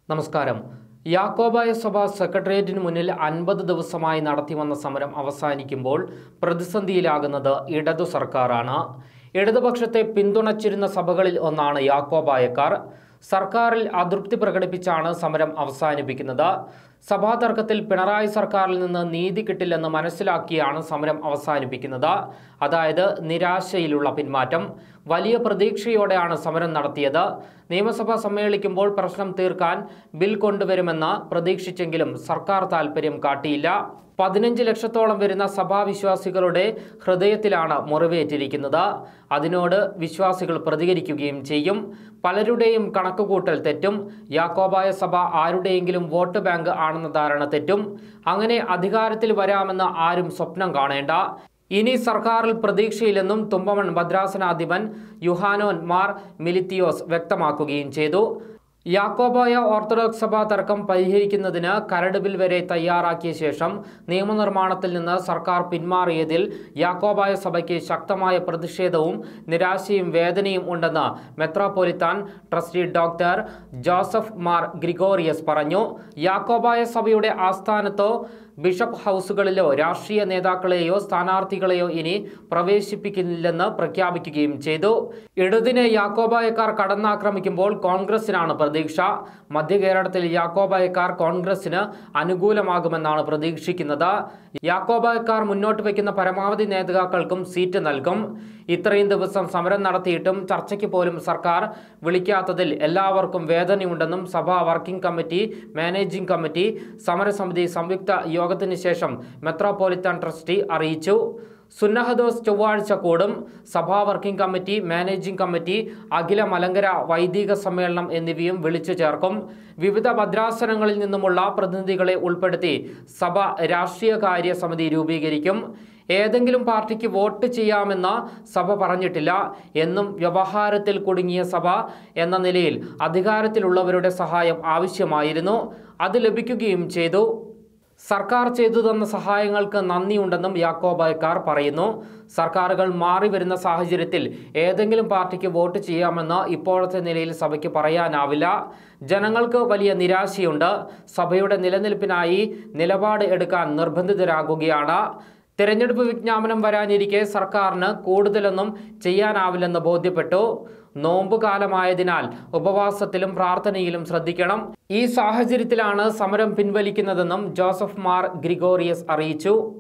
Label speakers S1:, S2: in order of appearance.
S1: നമസ്കാരം യാക്കോബായ സഭ സെക്രട്ടേറിയറ്റിന് മുന്നിൽ അൻപത് ദിവസമായി നടത്തിവന്ന സമരം അവസാനിക്കുമ്പോൾ പ്രതിസന്ധിയിലാകുന്നത് ഇടതു സർക്കാരാണ് ഇടതുപക്ഷത്തെ പിന്തുണച്ചിരുന്ന സഭകളിൽ ഒന്നാണ് യാക്കോബായക്കാർ സർക്കാരിൽ അതൃപ്തി പ്രകടിപ്പിച്ചാണ് സമരം അവസാനിപ്പിക്കുന്നത് സഭാ തർക്കത്തിൽ പിണറായി സർക്കാരിൽ നിന്ന് നീതി കിട്ടില്ലെന്ന് മനസ്സിലാക്കിയാണ് സമരം അവസാനിപ്പിക്കുന്നത് അതായത് നിരാശയിലുള്ള പിന്മാറ്റം വലിയ പ്രതീക്ഷയോടെയാണ് സമരം നടത്തിയത് നിയമസഭ സമ്മേളിക്കുമ്പോൾ പ്രശ്നം തീർക്കാൻ ബിൽ കൊണ്ടുവരുമെന്ന് പ്രതീക്ഷിച്ചെങ്കിലും സർക്കാർ താൽപ്പര്യം കാട്ടിയില്ല പതിനഞ്ച് ലക്ഷത്തോളം വരുന്ന സഭാവിശ്വാസികളുടെ ഹൃദയത്തിലാണ് മുറിവേറ്റിരിക്കുന്നത് അതിനോട് വിശ്വാസികൾ പ്രതികരിക്കുകയും ചെയ്യും പലരുടെയും കണക്കുകൂട്ടൽ തെറ്റും യാക്കോബായ സഭ ആരുടെയെങ്കിലും വോട്ട് ബാങ്ക് ആണെന്ന ധാരണ തെറ്റും അങ്ങനെ അധികാരത്തിൽ വരാമെന്ന് ആരും സ്വപ്നം കാണേണ്ട ഇനി സർക്കാരിൽ പ്രതീക്ഷയില്ലെന്നും തുമ്പമൺ ഭദ്രാസനാധിപൻ യുഹാനോൻ മാർ മിലിത്തിയോസ് വ്യക്തമാക്കുകയും ചെയ്തു യാക്കോബായ ഓർത്തഡോക്സ് സഭാ തർക്കം പരിഹരിക്കുന്നതിന് കരട് ബിൽ വരെ തയ്യാറാക്കിയ ശേഷം നിയമനിർമ്മാണത്തിൽ നിന്ന് സർക്കാർ പിന്മാറിയതിൽ യാക്കോബായ സഭയ്ക്ക് ശക്തമായ പ്രതിഷേധവും നിരാശയും വേദനയും ഉണ്ടെന്ന് metropolitan trustee doctor Joseph Mar Gregorios പറഞ്ഞു യാക്കോബായ സഭയുടെ ആസ്ഥാനത്തോ ബിഷപ്പ് ഹൗസുകളിലോ രാഷ്ട്രീയ നേതാക്കളെയോ സ്ഥാനാർത്ഥികളെയോ ഇനി പ്രവേശിപ്പിക്കില്ലെന്ന് പ്രഖ്യാപിക്കുകയും ചെയ്തു ഇടതിനെ യാക്കോബായക്കാർ കടന്നാക്രമിക്കുമ്പോൾ കോൺഗ്രസിനാണ് പ്രതീക്ഷ മധ്യ കേരളത്തിൽ യാക്കോബായക്കാർ കോൺഗ്രസിന് അനുകൂലമാകുമെന്നാണ് പ്രതീക്ഷിക്കുന്നത് യാക്കോബായക്കാർ മുന്നോട്ട് വയ്ക്കുന്ന പരമാവധി നേതാക്കൾക്കും സീറ്റ് നൽകും ഇത്രയും ദിവസം സമരം നടത്തിയിട്ടും ചർച്ചയ്ക്ക് പോലും സർക്കാർ വിളിക്കാത്തതിൽ എല്ലാവർക്കും വേദനയുണ്ടെന്നും സഭാ വർക്കിംഗ് കമ്മിറ്റി മാനേജിംഗ് കമ്മിറ്റി സമരസമിതി സംയുക്ത യോഗത്തിന് ശേഷം മെത്രോപൊളിറ്റൻ ട്രസ്റ്റി അറിയിച്ചു സുന്നഹദോസ് ചൊവ്വാഴ്ച കൂടും സഭാ വർക്കിംഗ് കമ്മിറ്റി മാനേജിംഗ് കമ്മിറ്റി അഖില മലങ്കര വൈദിക സമ്മേളനം എന്നിവയും വിളിച്ചു ചേർക്കും വിവിധ ഭദ്രാസനങ്ങളിൽ നിന്നുമുള്ള പ്രതിനിധികളെ ഉൾപ്പെടുത്തി സഭ രാഷ്ട്രീയകാര്യ സമിതി രൂപീകരിക്കും ഏതെങ്കിലും പാർട്ടിക്ക് വോട്ട് ചെയ്യാമെന്ന് സഭ പറഞ്ഞിട്ടില്ല എന്നും വ്യവഹാരത്തിൽ കുടുങ്ങിയ സഭ എന്ന നിലയിൽ അധികാരത്തിലുള്ളവരുടെ സഹായം ആവശ്യമായിരുന്നു അത് ലഭിക്കുകയും ചെയ്തു സർക്കാർ ചെയ്തു തന്ന സഹായങ്ങൾക്ക് നന്ദിയുണ്ടെന്നും യാക്കോബായക്കാർ പറയുന്നു സർക്കാരുകൾ മാറി വരുന്ന സാഹചര്യത്തിൽ ഏതെങ്കിലും പാർട്ടിക്ക് വോട്ട് ചെയ്യാമെന്ന് ഇപ്പോഴത്തെ നിലയിൽ സഭയ്ക്ക് പറയാനാവില്ല ജനങ്ങൾക്ക് വലിയ നിരാശയുണ്ട് സഭയുടെ നിലനിൽപ്പിനായി നിലപാട് എടുക്കാൻ നിർബന്ധിതരാകുകയാണ് തിരഞ്ഞെടുപ്പ് വിജ്ഞാപനം വരാനിരിക്കെ സർക്കാരിന് കൂടുതലൊന്നും ചെയ്യാനാവില്ലെന്ന് ബോധ്യപ്പെട്ടു നോമ്പ് കാലമായതിനാൽ ഉപവാസത്തിലും പ്രാർത്ഥനയിലും ശ്രദ്ധിക്കണം ഈ സാഹചര്യത്തിലാണ് സമരം പിൻവലിക്കുന്നതെന്നും ജോസഫ് മാർ ഗ്രിഗോറിയസ് അറിയിച്ചു